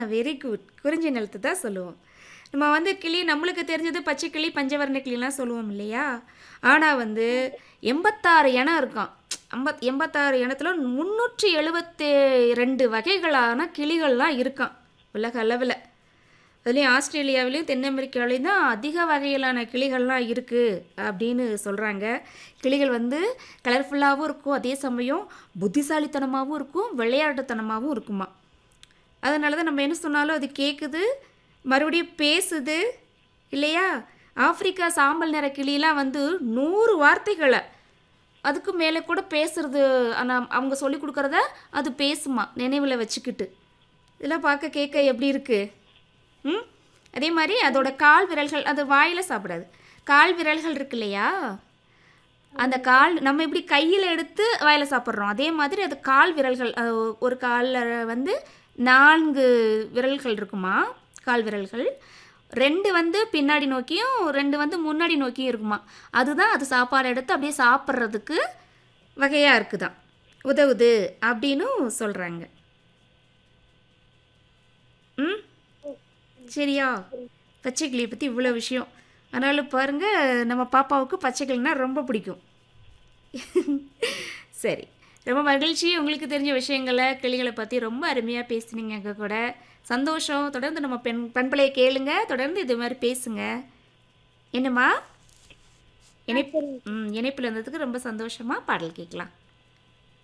very good குறிஞ்சி நிலத்தை தான் சொல்லுவோம் நம்ம வந்து கிளி நம்மளுக்கு தெரிஞ்சது பச்சை கிளி பஞ்சவர்ண கிளிலாம் சொல்லுவோம் இல்லையா ஆனால் வந்து எண்பத்தாறு இனம் இருக்கான் ஐம்பத் எண்பத்தாறு இனத்தில் முந்நூற்றி எழுபத்தி ரெண்டு வகைகளான கிளிகள்லாம் இருக்கான் உலக அளவில் அதுலேயும் ஆஸ்திரேலியாவிலையும் தென் அமெரிக்காவிலையும் தான் அதிக வகையிலான கிளிகள்லாம் இருக்குது அப்படின்னு சொல்கிறாங்க கிளிகள் வந்து கலர்ஃபுல்லாகவும் இருக்கும் அதே சமயம் புத்திசாலித்தனமாகவும் இருக்கும் விளையாட்டுத்தனமாகவும் இருக்குமா அதனால தான் நம்ம என்ன சொன்னாலும் அது கேட்குது மறுபடியும் பேசுது இல்லையா ஆப்பிரிக்கா சாம்பல் நிற கிளியெலாம் வந்து நூறு வார்த்தைகளை அதுக்கு மேலே கூட பேசுறது ஆனால் அவங்க சொல்லி கொடுக்குறத அது பேசுமா நினைவில் வச்சுக்கிட்டு இதெல்லாம் பார்க்க கேட்க எப்படி இருக்குது ம் அதே மாதிரி அதோட கால் விரல்கள் அது வாயில் சாப்பிடாது கால் விரல்கள் இருக்கு இல்லையா அந்த கால் நம்ம எப்படி கையில் எடுத்து வாயில் சாப்பிட்றோம் அதே மாதிரி அது கால் விரல்கள் அது ஒரு காலில் வந்து நான்கு விரல்கள் இருக்குமா கால் விரல்கள் ரெண்டு வந்து பின்னாடி நோக்கியும் ரெண்டு வந்து முன்னாடி நோக்கியும் இருக்குமா அதுதான் அது சாப்பாடு எடுத்து அப்படியே சாப்பிட்றதுக்கு வகையாக இருக்குதான் உதவுது அப்படின்னும் சொல்கிறாங்க ம் சரியா பச்சைக்கிளியை பற்றி இவ்வளோ விஷயம் ஆனாலும் பாருங்கள் நம்ம பாப்பாவுக்கு பச்சைக்கிளினா ரொம்ப பிடிக்கும் சரி ரொம்ப மகிழ்ச்சி உங்களுக்கு தெரிஞ்ச விஷயங்களை கிளிகளை பற்றி ரொம்ப அருமையாக பேசுனீங்க எங்கள் கூட சந்தோஷம் தொடர்ந்து நம்ம பெண் பண்பலையை கேளுங்க தொடர்ந்து இது மாதிரி பேசுங்க என்னம்மா இணைப்பு ம் இணைப்பில் இருந்ததுக்கு ரொம்ப சந்தோஷமாக பாடல் கேட்கலாம்